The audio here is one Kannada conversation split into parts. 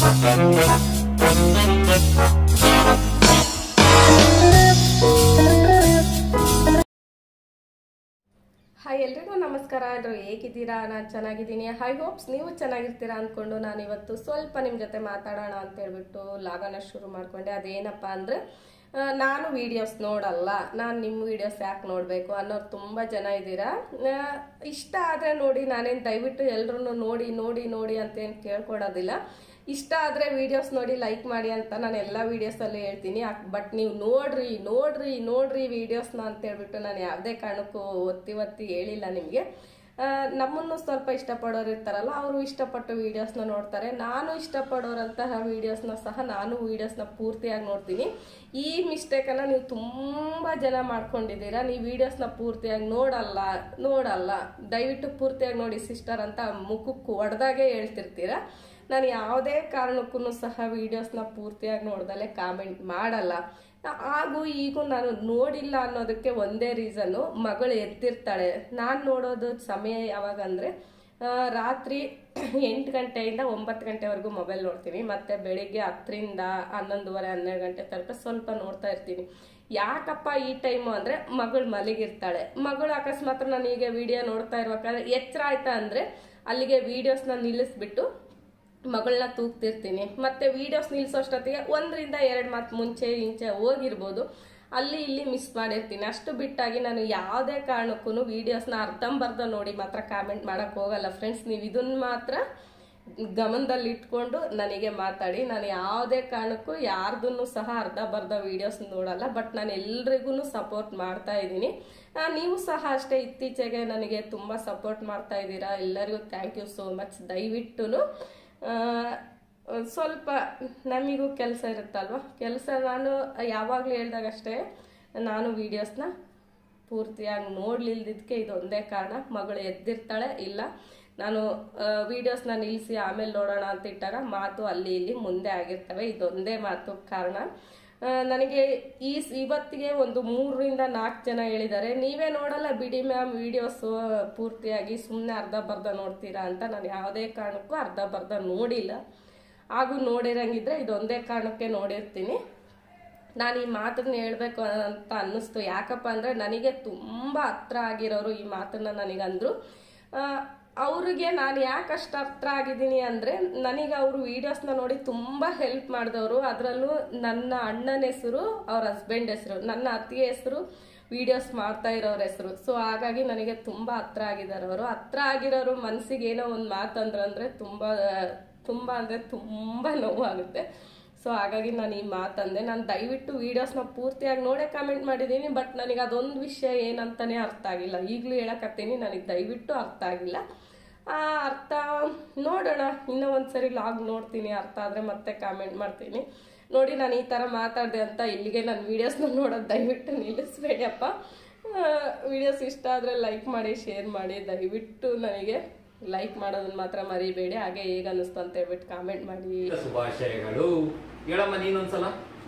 ಹಾಯ್ ಎಲ್ರಿಗೂ ನಮಸ್ಕಾರ ಎಲ್ಲರೂ ಹೇಗಿದ್ದೀರಾ ನಾನು ಚೆನ್ನಾಗಿದ್ದೀನಿ ಹೈ ಹೋಪ್ಸ್ ನೀವು ಚೆನ್ನಾಗಿರ್ತೀರಾ ಅಂದ್ಕೊಂಡು ನಾನು ಇವತ್ತು ಸ್ವಲ್ಪ ನಿಮ್ಮ ಜೊತೆ ಮಾತಾಡೋಣ ಅಂತ ಹೇಳ್ಬಿಟ್ಟು ಲಾಗನ ಶುರು ಮಾಡ್ಕೊಂಡೆ ಅದೇನಪ್ಪ ಅಂದರೆ ನಾನು ವೀಡಿಯೋಸ್ ನೋಡಲ್ಲ ನಾನು ನಿಮ್ಮ ವೀಡಿಯೋಸ್ ಯಾಕೆ ನೋಡಬೇಕು ಅನ್ನೋರು ತುಂಬ ಜನ ಇದ್ದೀರಾ ಆ, ಇಷ್ಟ ಆದರೆ ನೋಡಿ ನಾನೇನು ದಯವಿಟ್ಟು ಎಲ್ಲರೂ ನೋಡಿ ನೋಡಿ ನೋಡಿ ಅಂತೇನು ಕೇಳ್ಕೊಡೋದಿಲ್ಲ ಇಷ್ಟ ಆದರೆ ವೀಡಿಯೋಸ್ ನೋಡಿ ಲೈಕ್ ಮಾಡಿ ಅಂತ ನಾನು ಎಲ್ಲ ವೀಡಿಯೋಸಲ್ಲೂ ಹೇಳ್ತೀನಿ ಬಟ್ ನೀವು ನೋಡ್ರಿ ನೋಡ್ರಿ ನೋಡ್ರಿ ವೀಡಿಯೋಸ್ನ ಅಂತ ಹೇಳ್ಬಿಟ್ಟು ನಾನು ಯಾವುದೇ ಕಾರಣಕ್ಕೂ ಒತ್ತಿ ಒತ್ತಿ ಹೇಳಿಲ್ಲ ನಿಮಗೆ ನಮ್ಮನ್ನು ಸ್ವಲ್ಪ ಇಷ್ಟಪಡೋರು ಇರ್ತಾರಲ್ಲ ಅವರು ಇಷ್ಟಪಟ್ಟು ವೀಡಿಯೋಸ್ನ ನೋಡ್ತಾರೆ ನಾನು ಇಷ್ಟಪಡೋರಂತಹ ವೀಡಿಯೋಸ್ನ ಸಹ ನಾನು ವೀಡಿಯೋಸ್ನ ಪೂರ್ತಿಯಾಗಿ ನೋಡ್ತೀನಿ ಈ ಮಿಸ್ಟೇಕನ್ನು ನೀವು ತುಂಬ ಜನ ಮಾಡ್ಕೊಂಡಿದ್ದೀರಾ ನೀವು ವೀಡಿಯೋಸ್ನ ಪೂರ್ತಿಯಾಗಿ ನೋಡಲ್ಲ ನೋಡಲ್ಲ ದಯವಿಟ್ಟು ಪೂರ್ತಿಯಾಗಿ ನೋಡಿ ಸಿಸ್ಟರ್ ಅಂತ ಮುಖಕ್ಕೆ ಹೊಡೆದಾಗೆ ಹೇಳ್ತಿರ್ತೀರಾ ನಾನು ಯಾವುದೇ ಕಾರಣಕ್ಕೂ ಸಹ ವೀಡಿಯೋಸ್ನ ಪೂರ್ತಿಯಾಗಿ ನೋಡ್ದಲೆ ಕಾಮೆಂಟ್ ಮಾಡಲ್ಲ ಹಾಗೂ ಈಗ ನಾನು ನೋಡಿಲ್ಲ ಅನ್ನೋದಕ್ಕೆ ಒಂದೇ ರೀಸನ್ನು ಮಗಳು ಎದ್ದಿರ್ತಾಳೆ ನಾನು ನೋಡೋದು ಸಮಯ ಯಾವಾಗ ಅಂದರೆ ರಾತ್ರಿ ಎಂಟು ಗಂಟೆಯಿಂದ ಒಂಬತ್ತು ಗಂಟೆವರೆಗೂ ಮೊಬೈಲ್ ನೋಡ್ತೀನಿ ಮತ್ತು ಬೆಳಿಗ್ಗೆ ಹತ್ತರಿಂದ ಹನ್ನೊಂದುವರೆ ಹನ್ನೆರಡು ಗಂಟೆ ತನಕ ಸ್ವಲ್ಪ ನೋಡ್ತಾ ಇರ್ತೀನಿ ಯಾಕಪ್ಪ ಈ ಟೈಮು ಅಂದರೆ ಮಗಳು ಮಲಗಿರ್ತಾಳೆ ಮಗಳು ಅಕಸ್ಮಾತ್ ನಾನು ಈಗ ವಿಡಿಯೋ ನೋಡ್ತಾ ಇರ್ಬೇಕಾದ್ರೆ ಎಚ್ಚರ ಆಯ್ತಾ ಅಂದರೆ ಅಲ್ಲಿಗೆ ವೀಡಿಯೋಸ್ನ ನಿಲ್ಲಿಸ್ಬಿಟ್ಟು ಮಗಳನ್ನ ತೂಗ್ತಿರ್ತೀನಿ ಮತ್ತೆ ವಿಡಿಯೋಸ್ ನಿಲ್ಸೋಷ್ಟೊತ್ತಿಗೆ ಒಂದರಿಂದ ಎರಡು ಮಾತು ಮುಂಚೆ ಇಂಚೆ ಹೋಗಿರ್ಬೋದು ಅಲ್ಲಿ ಇಲ್ಲಿ ಮಿಸ್ ಮಾಡಿರ್ತೀನಿ ಅಷ್ಟು ಬಿಟ್ಟಾಗಿ ನಾನು ಯಾವುದೇ ಕಾರಣಕ್ಕೂ ವೀಡಿಯೋಸ್ನ ಅರ್ಧಂಬರ್ಧ ನೋಡಿ ಮಾತ್ರ ಕಾಮೆಂಟ್ ಮಾಡೋಕ್ಕೆ ಹೋಗಲ್ಲ ಫ್ರೆಂಡ್ಸ್ ನೀವು ಇದನ್ನ ಮಾತ್ರ ಗಮನದಲ್ಲಿ ಇಟ್ಕೊಂಡು ನನಗೆ ಮಾತಾಡಿ ನಾನು ಯಾವುದೇ ಕಾರಣಕ್ಕೂ ಯಾರ್ದನ್ನು ಸಹ ಅರ್ಧ ಬರ್ಧ ವೀಡಿಯೋಸ್ ನೋಡಲ್ಲ ಬಟ್ ನಾನು ಎಲ್ರಿಗೂ ಸಪೋರ್ಟ್ ಮಾಡ್ತಾ ಇದ್ದೀನಿ ಆ, ನೀವು ಸಹ ಅಷ್ಟೇ ಇತ್ತೀಚೆಗೆ ನನಗೆ ತುಂಬ ಸಪೋರ್ಟ್ ಮಾಡ್ತಾ ಇದ್ದೀರಾ ಎಲ್ಲರಿಗೂ ಥ್ಯಾಂಕ್ ಯು ಸೋ ಮಚ್ ದಯವಿಟ್ಟು ಸ್ವಲ್ಪ ನಮಗೂ ಕೆಲಸ ಇರುತ್ತಲ್ವ ಕೆಲಸ ನಾನು ಯಾವಾಗಲೂ ಹೇಳ್ದಾಗಷ್ಟೇ ನಾನು ವೀಡಿಯೋಸ್ನ ಪೂರ್ತಿಯಾಗಿ ನೋಡ್ಲಿಲ್ದಿದ್ದಕ್ಕೆ ಇದೊಂದೇ ಕಾರಣ ಮಗಳು ಎದ್ದಿರ್ತಾಳೆ ಇಲ್ಲ ನಾನು ವೀಡಿಯೋಸ್ನ ನಿಲ್ಲಿಸಿ ಆಮೇಲೆ ನೋಡೋಣ ಅಂತ ಇಟ್ಟಾಗ ಮಾತು ಅಲ್ಲಿ ಇಲ್ಲಿ ಮುಂದೆ ಆಗಿರ್ತವೆ ಇದೊಂದೇ ಮಾತು ಕಾರಣ ಆ, ನನಗೆ ಈ ಇವತ್ತಿಗೆ ಒಂದು ಮೂರರಿಂದ ನಾಲ್ಕು ಜನ ಹೇಳಿದ್ದಾರೆ ನೀವೇ ನೋಡಲ್ಲ ಬಿಡಿ ಮ್ಯಾಮ್ ವಿಡಿಯೋಸ್ ಪೂರ್ತಿಯಾಗಿ ಸುಮ್ಮನೆ ಅರ್ಧ ಬರ್ಧ ನೋಡ್ತೀರಾ ಅಂತ ನಾನು ಯಾವುದೇ ಕಾರಣಕ್ಕೂ ಅರ್ಧ ಬರ್ಧ ನೋಡಿಲ್ಲ ಹಾಗೂ ನೋಡಿರಂಗಿದ್ರೆ ಇದೊಂದೇ ಕಾರಣಕ್ಕೆ ನೋಡಿರ್ತೀನಿ ನಾನು ಈ ಮಾತನ್ನ ಹೇಳ್ಬೇಕು ಅಂತ ಅನ್ನಿಸ್ತು ಯಾಕಪ್ಪ ಅಂದರೆ ನನಗೆ ತುಂಬ ಹತ್ರ ಆಗಿರೋರು ಈ ಮಾತನ್ನ ನನಗಂದ್ರು ಅವ್ರಿಗೆ ನಾನು ಯಾಕೆ ಅಷ್ಟು ಹತ್ರ ಆಗಿದ್ದೀನಿ ಅಂದರೆ ನನಗೆ ಅವರು ವೀಡಿಯೋಸ್ನ ನೋಡಿ ತುಂಬ ಹೆಲ್ಪ್ ಮಾಡಿದವರು ಅದರಲ್ಲೂ ನನ್ನ ಅಣ್ಣನ ಹೆಸರು ಅವ್ರ ಹಸ್ಬೆಂಡ್ ಹೆಸರು ನನ್ನ ಅತ್ತಿಗೆ ಹೆಸರು ವಿಡಿಯೋಸ್ ಮಾಡ್ತಾ ಇರೋರ ಹೆಸರು ಸೊ ಹಾಗಾಗಿ ನನಗೆ ತುಂಬ ಹತ್ರ ಆಗಿದ್ದಾರೆ ಅವರು ಹತ್ರ ಆಗಿರೋರು ಮನಸ್ಸಿಗೆ ಏನೋ ಒಂದು ಮಾತಂದ್ರು ಅಂದರೆ ತುಂಬ ತುಂಬ ಅಂದರೆ ತುಂಬ ನೋವಾಗುತ್ತೆ ಸೊ ಹಾಗಾಗಿ ನಾನು ಈ ಮಾತಂದೆ ನಾನು ದಯವಿಟ್ಟು ವೀಡಿಯೋಸ್ನ ಪೂರ್ತಿಯಾಗಿ ನೋಡೇ ಕಾಮೆಂಟ್ ಮಾಡಿದ್ದೀನಿ ಬಟ್ ನನಗೆ ಅದೊಂದು ವಿಷಯ ಏನಂತಾನೆ ಅರ್ಥ ಆಗಿಲ್ಲ ಈಗಲೂ ಹೇಳಕತ್ತೀನಿ ನನಗೆ ದಯವಿಟ್ಟು ಅರ್ಥ ಆಗಿಲ್ಲ ಆ ಅರ್ಥ ನೋಡೋಣ ಇನ್ನೂ ಒಂದ್ಸರಿ ಲಾಗ್ ನೋಡ್ತೀನಿ ಅರ್ಥ ಆದರೆ ಮತ್ತೆ ಕಾಮೆಂಟ್ ಮಾಡ್ತೀನಿ ನೋಡಿ ನಾನು ಈ ಥರ ಮಾತಾಡಿದೆ ಅಂತ ಇಲ್ಲಿಗೆ ನನ್ನ ವೀಡಿಯೋಸ್ನ ನೋಡೋದು ದಯವಿಟ್ಟು ನಿಲ್ಲಿಸ್ಬೇಡಿಯಪ್ಪ ವೀಡಿಯೋಸ್ ಇಷ್ಟ ಆದರೆ ಲೈಕ್ ಮಾಡಿ ಶೇರ್ ಮಾಡಿ ದಯವಿಟ್ಟು ನನಗೆ ಲೈಕ್ ಮಾಡೋದನ್ನ ಮಾತ್ರ ಮರಿಬೇಡಿ ಹಾಗೆ ಹೇಗೆ ಅನ್ನಿಸ್ತು ಅಂತ ಹೇಳ್ಬಿಟ್ಟು ಕಾಮೆಂಟ್ ಮಾಡಿ ಶುಭಾಶಯಗಳು ಹೇಳಮ್ಮ ನೀನೊಂದ್ಸಲ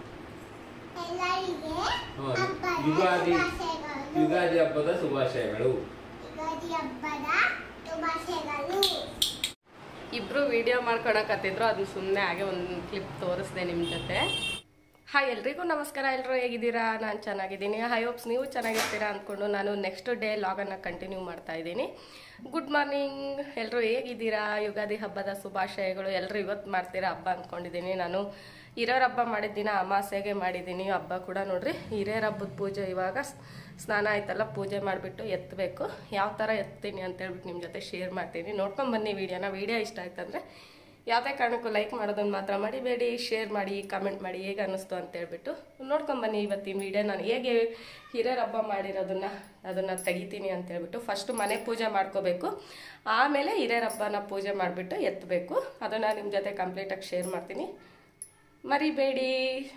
ಎಲ್ಲರಿಗೆ ಹ್ಮ್. ಹಬ್ಬದ ಯುಗಾದಿ ಶುಭಾಶಯಗಳು. ಯುಗಾದಿ ಹಬ್ಬದ ಶುಭಾಶಯಗಳು ಯುಗಾದಿ ಹಬ್ಬದ ಶುಭಾಶಯಗಳು ಇಬ್ರು ವಿಡಿಯೋ ಮಾಡ್ಕೊಳಕತ್ತಿದ್ರು ಅದನ್ನ ಸುಮ್ಮನೆ ಹಾಗೆ ಒಂದು ಕ್ಲಿಪ್ ತೋರಿಸ್ದೆ ನಿಮ್ಮ ಜೊತೆ ಹಾಯ್ ಎಲ್ರಿಗೂ ನಮಸ್ಕಾರ ಎಲ್ಲರೂ ಹೇಗಿದ್ದೀರಾ ನಾನು ಚೆನ್ನಾಗಿದ್ದೀನಿ ಹೈ ಹೋಪ್ಸ್ ನೀವು ಚೆನ್ನಾಗಿರ್ತೀರಾ ಅಂದ್ಕೊಂಡು ನಾನು ನೆಕ್ಸ್ಟ್ ಡೇ ಲಾಗನ್ನು ಕಂಟಿನ್ಯೂ ಮಾಡ್ತಾ ಇದ್ದೀನಿ ಗುಡ್ ಮಾರ್ನಿಂಗ್ ಎಲ್ಲರೂ ಹೇಗಿದ್ದೀರಾ ಯುಗಾದಿ ಹಬ್ಬದ ಶುಭಾಶಯಗಳು ಎಲ್ಲರೂ ಇವತ್ತು ಮಾಡ್ತೀರಾ ಹಬ್ಬ ಅಂದ್ಕೊಂಡಿದ್ದೀನಿ ನಾನು ಹಿರಿಯರ ಹಬ್ಬ ಮಾಡಿದ್ದಿನ ಅಮಾಸೆಗೆ ಮಾಡಿದ್ದೀನಿ ಹಬ್ಬ ಕೂಡ ನೋಡ್ರಿ ಹಿರಿಯರ ಹಬ್ಬದ ಪೂಜೆ ಇವಾಗ ಸ್- ಸ್ನಾನ ಆಯ್ತಲ್ಲ ಪೂಜೆ ಮಾಡಿಬಿಟ್ಟು ಎತ್ತಬೇಕು ಯಾವ ಥರ ಎತ್ತೀನಿ ಅಂತ ಹೇಳ್ಬಿಟ್ಟು ನಿಮ್ಮ ಜೊತೆ ಶೇರ್ ಮಾಡ್ತೀನಿ ನೋಡ್ಕೊಂಡು ಬನ್ನಿ ವಿಡಿಯೋನ ವಿಡಿಯೋ ಇಷ್ಟ ಆಯ್ತಂದ್ರೆ ಯಾವುದೇ ಕಾರಣಕ್ಕೂ ಲೈಕ್ ಮಾಡೋದನ್ನು ಮಾತ್ರ ಮಾಡಿಬೇಡಿ ಶೇರ್ ಮಾಡಿ ಕಮೆಂಟ್ ಮಾಡಿ ಹೇಗೆ ಅನ್ನಿಸ್ತು ಅಂತ ಹೇಳ್ಬಿಟ್ಟು ನೋಡ್ಕೊಂಬನ್ನಿ ಇವತ್ತಿನ ವಿಡಿಯೋ ನಾನು ಹೇಗೆ ಹಿರಿಯರ ಹಬ್ಬ ಮಾಡಿರೋದನ್ನ ಅದನ್ನು ತೆಗಿತೀನಿ ಅಂತ ಹೇಳ್ಬಿಟ್ಟು ಫಸ್ಟು ಮನೆ ಪೂಜೆ ಮಾಡ್ಕೋಬೇಕು ಆಮೇಲೆ ಹಿರಿಯರ ಹಬ್ಬನ ಪೂಜೆ ಮಾಡಿಬಿಟ್ಟು ಎತ್ತಬೇಕು ಅದನ್ನು ನಿಮ್ಮ ಜೊತೆ ಕಂಪ್ಲೀಟಾಗಿ ಶೇರ್ ಮಾಡ್ತೀನಿ ಮರಿಬೇಡಿ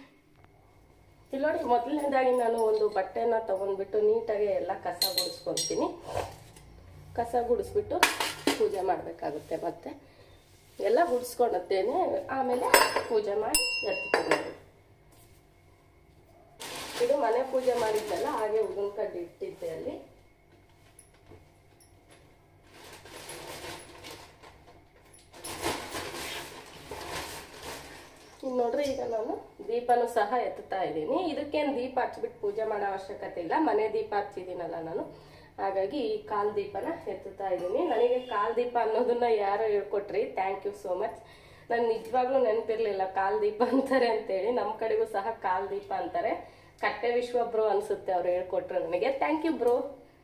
ಇಲ್ಲಿ ನೋಡಿ ಮೊದಲನೇದಾಗಿ ನಾನು ಒಂದು ಬಟ್ಟೆನ ತಗೊಂಡ್ಬಿಟ್ಟು ನೀಟಾಗಿ ಎಲ್ಲ ಕಸ ಗುಡಿಸ್ಕೊತೀನಿ ಕಸ ಗುಡಿಸ್ಬಿಟ್ಟು ಪೂಜೆ ಮಾಡಬೇಕಾಗುತ್ತೆ ಮತ್ತೆ ಎಲ್ಲ ಗುಡಿಸ್ಕೊಂಡತ್ತೇನೆ ಆಮೇಲೆ ಪೂಜೆ ಮಾಡಿ ಎತ್ತೀನಿ ಇದು ಮನೆ ಪೂಜೆ ಮಾಡಿದ್ನಲ್ಲ ಹಾಗೆ ಉದಿನ ಕಡ್ಡಿ ಇಟ್ಟಿದ್ದೆ ಅಲ್ಲಿ ನೋಡ್ರಿ ಈಗ ನಾನು ದೀಪನೂ ಸಹ ಎತ್ತುತ್ತಾ ಇದ್ದೀನಿ ಇದಕ್ಕೇನು ದೀಪ ಹಚ್ಬಿಟ್ಟು ಪೂಜೆ ಮಾಡೋ ಅವಶ್ಯಕತೆ ಇಲ್ಲ ಮನೆ ದೀಪ ಹಚ್ಚಿದ್ದೀನಲ್ಲ ನಾನು ಹಾಗಾಗಿ ಈ ಕಾಲ್ ದೀಪನ ಎತ್ತುತ್ತಾ ಇದ್ದೀನಿ ನನಗೆ ಕಾಲ್ ದೀಪ ಅನ್ನೋದನ್ನ ಯಾರು ಹೇಳ್ಕೊಟ್ರಿ ಥ್ಯಾಂಕ್ ಯು ಸೋ ಮಚ್ ನಾನು ನಿಜವಾಗ್ಲೂ ನೆನಪಿರ್ಲಿಲ್ಲ ಕಾಲ್ ದೀಪ ಅಂತಾರೆ ಅಂತೇಳಿ ನಮ್ಮ ಕಡೆಗೂ ಸಹ ಕಾಲ್ ದೀಪ ಅಂತಾರೆ ಕಟ್ಟೆ ವಿಶ್ವ ಬ್ರೋ ಅನ್ಸುತ್ತೆ ಅವ್ರು ಹೇಳ್ಕೊಟ್ರು ನನಗೆ ಥ್ಯಾಂಕ್ ಯು ಬ್ರೋ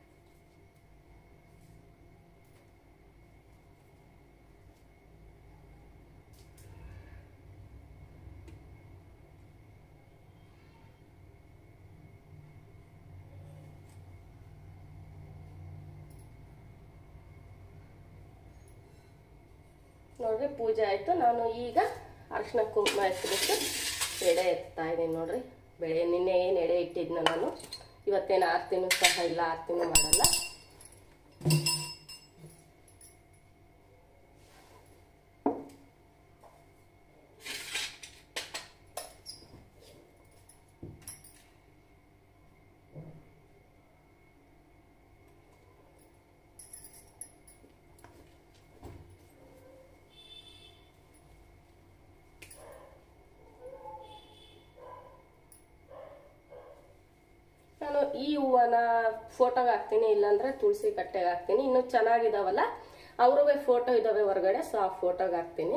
ನೋಡ್ರಿ ಪೂಜೆ ಆಯ್ತು ನಾನು ಈಗ ಅರಿಶಿನ ಕುಂಕುಮ ಎತ್ತಿಬಿಟ್ಟು ಎಡೆ ಎತ್ತಾ ಇದ್ದೀನಿ ನೋಡ್ರಿ ಬೆಳೆ ನಿನ್ನೆ ಏನು ಎಡೆ ಇಟ್ಟಿದ್ನ ನಾನು ಇವತ್ತೇನು ಆರ್ತಿನೂ ಸಹ ಇಲ್ಲ ಆರ್ತಿನೂ ಮಾಡಲ್ಲ ನಾನು ಈ ಹೂವನ ಫೋಟೋಗೆ ಹಾಕ್ತೀನಿ ಇಲ್ಲಾಂದ್ರೆ ತುಳಸಿ ಕಟ್ಟೆಗೆ ಹಾಕ್ತೀನಿ ಇನ್ನು ಚೆನ್ನಾಗಿದಾವಲ್ಲ ಅವ್ರಿಗೆ ಫೋಟೋ ಇದಾವೆ ಹೊರಗಡೆ ಸೊ ಆ ಫೋಟೋಗೆ ಹಾಕ್ತೀನಿ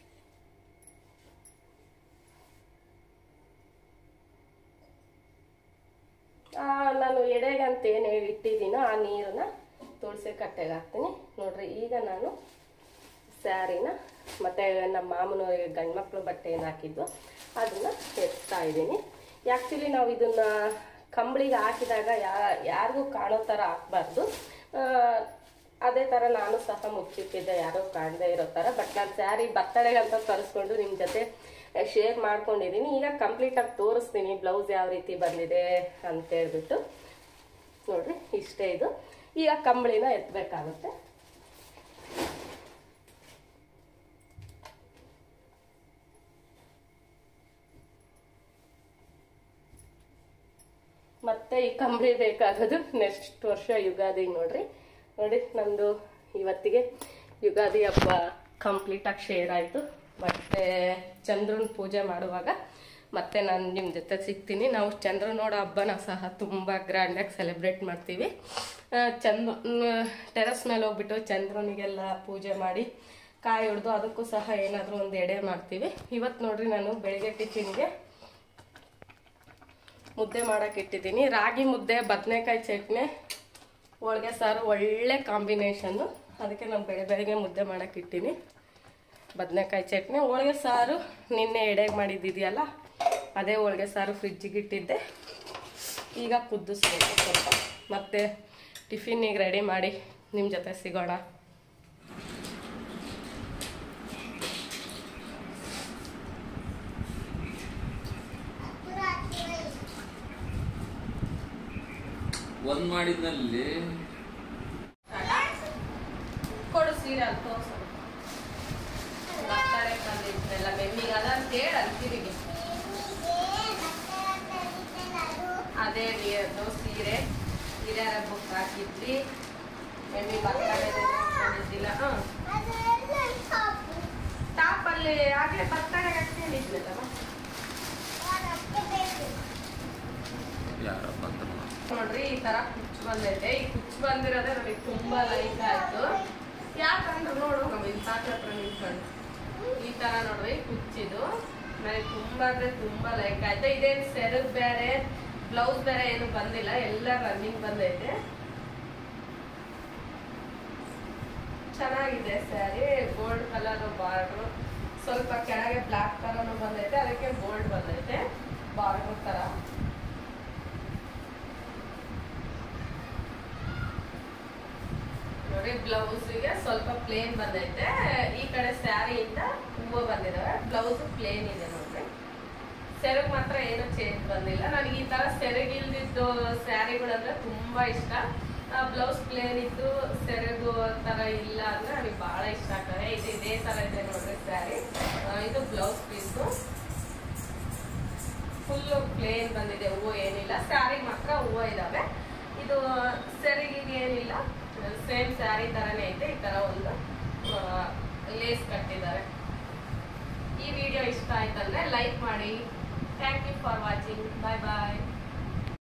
ಆ, ನಾನು ಎಡೆಗೆ ಅಂತ ಏನು ಇಟ್ಟಿದ್ದೀನೋ ಆ ನೀರನ್ನ ತುಳಸಿ ಕಟ್ಟೆಗೆ ಹಾಕ್ತೀನಿ ನೋಡ್ರಿ ಈಗ ನಾನು ಸ್ಯಾರಿನ ಮತ್ತೆ ನಮ್ಮ ಮಾಮನವರಿಗೆ ಗಂಡ್ಮಕ್ಳು ಬಟ್ಟೆ ಏನು ಹಾಕಿದ್ದು ಅದನ್ನ ಎತ್ತಾ ಇದ್ದೀನಿ ಆ್ಯಕ್ಚುಲಿ ನಾವು ಇದನ್ನ ಕಂಬಳಿಗೆ ಹಾಕಿದಾಗ ಯಾ ಯಾರಿಗೂ ಕಾಣೋ ಥರ ಹಾಕ್ಬಾರ್ದು ಆ, ಅದೇ ಥರ ನಾನು ಸಹ ಮುಚ್ಚಿಟ್ಟಿದ್ದೆ ಯಾರೂ ಕಾಣದೇ ಇರೋ ಥರ ಬಟ್ ನಾನು ಸ್ಯಾರಿ ಬರ್ತಡೆಗಂತ ತರಿಸ್ಕೊಂಡು ನಿಮ್ಮ ಜೊತೆ ಶೇರ್ ಮಾಡ್ಕೊಂಡಿದ್ದೀನಿ ಈಗ ಕಂಪ್ಲೀಟಾಗಿ ತೋರಿಸ್ತೀನಿ ಬ್ಲೌಸ್ ಯಾವ ರೀತಿ ಬಂದಿದೆ ಅಂತ ಹೇಳ್ಬಿಟ್ಟು ನೋಡ್ರಿ ಇಷ್ಟೇ ಇದು ಈಗ ಕಂಬಳಿನ ಎತ್ತಬೇಕಾಗುತ್ತೆ ಮತ್ತೆ ಈ ಕಂಬಳಿ ಬೇಕಾಗೋದು ನೆಕ್ಸ್ಟ್ ವರ್ಷ ಯುಗಾದಿ ನೋಡ್ರಿ ನೋಡಿ ನಂದು ಇವತ್ತಿಗೆ ಯುಗಾದಿ ಹಬ್ಬ ಕಂಪ್ಲೀಟ್ ಆಗಿ ಶೇರ್ ಆಯ್ತು ಮತ್ತೆ ಚಂದ್ರನ ಪೂಜೆ ಮಾಡುವಾಗ ಮತ್ತೆ ನಾನು ನಿಮ್ಮ ಜೊತೆ ಸಿಗ್ತೀನಿ ನಾವು ಚಂದ್ರ ನೋಡೋ ಹಬ್ಬನ ಸಹ ತುಂಬ ಗ್ರ್ಯಾಂಡಾಗಿ ಸೆಲೆಬ್ರೇಟ್ ಮಾಡ್ತೀವಿ ಆ, ಚಂದ್ರ ಟೆರಸ್ ಮೇಲೆ ಹೋಗ್ಬಿಟ್ಟು ಚಂದ್ರನಿಗೆಲ್ಲ ಪೂಜೆ ಮಾಡಿ ಕಾಯಿ ಹೊಡೆದು ಅದಕ್ಕೂ ಸಹ ಏನಾದರೂ ಒಂದು ಎಡೆ ಮಾಡ್ತೀವಿ ಇವತ್ತು ನೋಡ್ರಿ ನಾನು ಬೆಳಿಗ್ಗೆ ಟಿಫಿನ್ಗೆ ಮುದ್ದೆ ಮಾಡಕ್ಕೆ ಇಟ್ಟಿದ್ದೀನಿ ರಾಗಿ ಮುದ್ದೆ ಬದನೆಕಾಯಿ ಚಟ್ನಿ ಹೋಳ್ಗೆ ಸಾರು ಒಳ್ಳೆ ಕಾಂಬಿನೇಷನ್ನು ಅದಕ್ಕೆ ನಾನು ಬೆಳೆ ಬೆಳಗ್ಗೆ ಮುದ್ದೆ ಮಾಡಕ್ಕೆ ಇಟ್ಟಿನಿ ಬದನೆಕಾಯಿ ಚಟ್ನಿ ಹೋಳ್ಗೆ ಸಾರು ನಿನ್ನೆ ಎಡೆಗೆ ಮಾಡಿದ್ದಿದೆಯಲ್ಲ ಅದೇ ಹೋಳ್ಗೆ ಸಾರು ಫ್ರಿಜ್ಜಿಗೆ ಇಟ್ಟಿದ್ದೆ ಈಗ ಕುದಿಸ್ಬೇಕು ಸ್ವಲ್ಪ ಮತ್ತೆ ಟಿಫಿನಿಗೆ ರೆಡಿ ಮಾಡಿ ನಿಮ್ಮ ಜೊತೆ ಸಿಗೋಣ ಒಂದ್ ಮಾಡಿದ್ನಲ್ಲಿ ಕೊಡು ಸೀರೆ ಅಲ್ಲಿ ತೋರ್ಸು ಬರ್ತಾರೆ ಬಂದಿದ್ರಲ್ಲ ಮೆಮ್ಮಿಗೆ ಅದ ಅಂತ ಹೇಳಿ ಅಂತಿರಿಗೆ ಅದೇ ರೀ ಅದು ಸೀರೆ ಹಿರಿಯರ ಬುಕ್ ಹಾಕಿದ್ವಿ ಮೆಮ್ಮಿ ಬರ್ತಾರೆ ಬಂದಿದ್ದಿಲ್ಲ ಹಾಂ ಟಾಪ್ ಅಲ್ಲಿ ಆಗ್ಲೇ ಬರ್ತಾರೆ ಅಂತ ಹೇಳಿದ್ನಲ್ಲ ಯಾರಪ್ಪ ಅಂತ ನೋಡ್ರಿ ಈ ತರ ಕುಚ್ಚು ಬಂದೈತೆ ಈ ಕುಚ್ಚು ಬಂದಿರೋದೇ ನನಗೆ ತುಂಬಾ ಲೈಕ್ ಆಯ್ತು ಯಾಕಂದ್ರೆ ನೋಡು ನಮ್ಮ ಇಲ್ಲಿ ಸಾಕ್ರ ಹತ್ರ ನಿಂತ್ಕೊಂಡು ಈ ತರ ನೋಡ್ರಿ ಕುಚ್ಚಿದು ನನಗೆ ತುಂಬಾ ಅಂದ್ರೆ ತುಂಬಾ ಲೈಕ್ ಆಯ್ತು ಇದೇನ್ ಸೆರಗ್ ಬೇರೆ ಬ್ಲೌಸ್ ಬೇರೆ ಏನು ಬಂದಿಲ್ಲ ಎಲ್ಲ ರನ್ನಿಂಗ್ ಬಂದೈತೆ ಚೆನ್ನಾಗಿದೆ ಸ್ಯಾರಿ ಗೋಲ್ಡ್ ಕಲರ್ ಬಾರ್ಡ್ರು ಸ್ವಲ್ಪ ಕೆಳಗೆ ಬ್ಲಾಕ್ ಕಲರ್ ಬಂದೈತೆ ಅದಕ್ಕೆ ಗೋಲ್ಡ್ ಬಂದೈತೆ ಬಾರ್ಡ್ರ್ ತರ ನೋಡಿ ಬ್ಲೌಸ್ಗೆ ಸ್ವಲ್ಪ ಪ್ಲೇನ್ ಬಂದೈತೆ ಈ ಕಡೆ ಸ್ಯಾರಿಯಿಂದ ಹೂವು ಬಂದಿದಾವೆ ಬ್ಲೌಸ್ ಪ್ಲೇನ್ ಇದೆ ನೋಡ್ರಿ ಸೆರಗ್ ಮಾತ್ರ ಏನು ಚೇಂಜ್ ಬಂದಿಲ್ಲ ನನಗೆ ಈ ತರ ಸೆರಗಿಲ್ದಿದ್ದು ಸ್ಯಾರಿಗಳಂದ್ರೆ ತುಂಬಾ ಇಷ್ಟ ಬ್ಲೌಸ್ ಪ್ಲೇನ್ ಇದ್ದು ಸೆರಗು ತರ ಇಲ್ಲ ಅಂದ್ರೆ ನನಗೆ ಬಹಳ ಇಷ್ಟ ಆಗ್ತದೆ ಇದು ಇದೇ ತರ ಇದೆ ನೋಡ್ರಿ ಸ್ಯಾರಿ ಇದು ಬ್ಲೌಸ್ ಪೀಸು ಫುಲ್ ಪ್ಲೇನ್ ಬಂದಿದೆ ಹೂವು ಏನಿಲ್ಲ ಸ್ಯಾರಿಗೆ ಮಾತ್ರ ಹೂವು ಇದಾವೆ ಇದು ಸೆರಗಿಗೆ ಏನಿಲ್ಲ ಸೇಮ್ ಸ್ಯಾರಿ ತರನೇ ಐತೆ ಈ ತರ ಒಂದು ಲೇಸ್ ಕಟ್ಟಿದ್ದಾರೆ ಈ ವಿಡಿಯೋ ಇಷ್ಟ ಇಷ್ಟ ಆಯ್ತಂದ್ರೆ ಲೈಕ್ ಮಾಡಿ thank you for watching bye bye